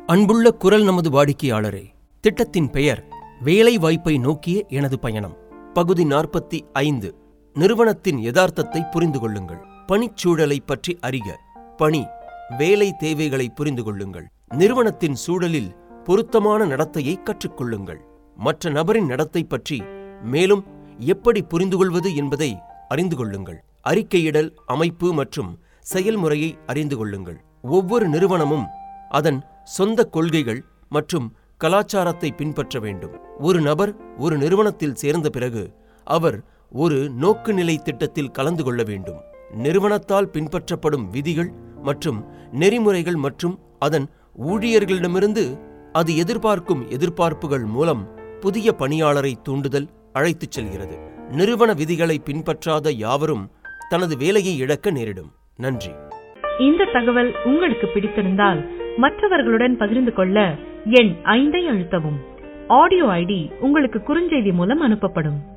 அன்புள்ள குரல் நமது வாடிக்கையாளரே திட்டத்தின் பெயர் வேலை வாய்ப்பை நோக்கிய எனது பயணம் பகுதி நாற்பத்தி ஐந்து நிறுவனத்தின் யதார்த்தத்தை புரிந்து கொள்ளுங்கள் பணிச்சூழலை பற்றி அறிக பணி வேலை தேவைகளை புரிந்து கொள்ளுங்கள் நிறுவனத்தின் சூழலில் பொருத்தமான நடத்தையை கற்றுக்கொள்ளுங்கள் மற்ற நபரின் நடத்தை பற்றி மேலும் எப்படி புரிந்துகொள்வது என்பதை அறிந்து கொள்ளுங்கள் அறிக்கையிடல் அமைப்பு மற்றும் செயல்முறையை அறிந்து கொள்ளுங்கள் ஒவ்வொரு நிறுவனமும் அதன் சொந்த கொள்கைகள் மற்றும் கலாச்சாரத்தை பின்பற்ற வேண்டும் ஒரு நபர் ஒரு நிறுவனத்தில் சேர்ந்த பிறகு அவர் ஒரு நோக்குநிலை திட்டத்தில் கலந்து கொள்ள வேண்டும் நிறுவனத்தால் பின்பற்றப்படும் விதிகள் மற்றும் நெறிமுறைகள் மற்றும் அதன் ஊழியர்களிடமிருந்து அது எதிர்பார்க்கும் எதிர்பார்ப்புகள் மூலம் புதிய பணியாளரை தூண்டுதல் அழைத்துச் செல்கிறது நிறுவன விதிகளை பின்பற்றாத யாவரும் தனது வேலையை இழக்க நேரிடும் நன்றி இந்த தகவல் உங்களுக்கு பிடித்திருந்தால் மற்றவர்களுடன் பகிர்ந்து கொள்ள எண் ஐந்தை அழுத்தவும் ஆடியோ ஐடி உங்களுக்கு குறுஞ்செய்தி மூலம் அனுப்பப்படும்